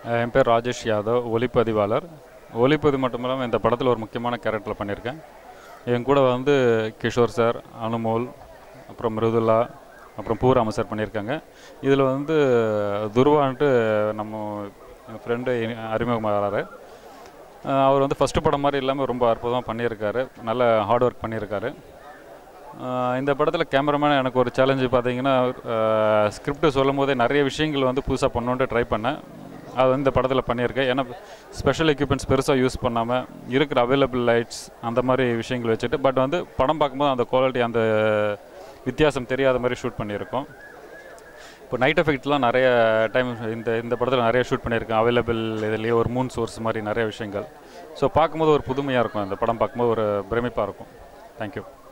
அஹ் என் பேர் ராஜேஷ் யாதவ் ஒளிப்பதிவாளர் ஒளிப்பதிவு மட்டும் இல்லாமல் இந்த படத்தில் ஒரு முக்கியமான கேரக்டர் பண்ணியிருக்கேன் என் கூட வந்து கிஷோர் சார் அனுமோல் அப்புறம் மிருதுல்லா அப்புறம் பூராம சார் பண்ணியிருக்காங்க இதில் வந்து துருவான்ட்டு நம்ம என் ஃப்ரெண்டு அறிமுகமாகிறாரு அஹ் அவர் வந்து ஃபஸ்ட்டு படம் மாதிரி இல்லாமல் ரொம்ப அற்புதமாக பண்ணியிருக்காரு நல்ல ஹார்ட் ஒர்க் பண்ணியிருக்காரு அஹ் இந்த படத்தில் கேமராமேன் எனக்கு ஒரு சேலஞ்சு பார்த்தீங்கன்னா ஸ்கிரிப்ட் சொல்லும் போதே நிறைய விஷயங்கள் வந்து புதுசாக பண்ணணுன்ட்டு ட்ரை பண்ணேன் அது வந்து இந்த படத்தில் பண்ணியிருக்கேன் ஏன்னா ஸ்பெஷல் எக்யூப்மெண்ட்ஸ் பெருசாக யூஸ் பண்ணாமல் இருக்கிற அவைலபிள் லைட்ஸ் அந்த மாதிரி விஷயங்கள் வச்சுட்டு பட் வந்து படம் பார்க்கும்போது அந்த குவாலிட்டி அந்த வித்தியாசம் தெரியாத மாதிரி ஷூட் பண்ணியிருக்கோம் இப்போ நைட் எஃபெக்ட்லாம் நிறைய டைம் இந்த இந்த படத்தில் நிறைய ஷூட் பண்ணியிருக்கேன் அவைலபிள் இதுலேயே ஒரு மூன் சோர்ஸ் மாதிரி நிறைய விஷயங்கள் ஸோ பார்க்கும்போது ஒரு புதுமையாக இருக்கும் இந்த படம் பார்க்கும்போது ஒரு பிரமிப்பாக இருக்கும் தேங்க்யூ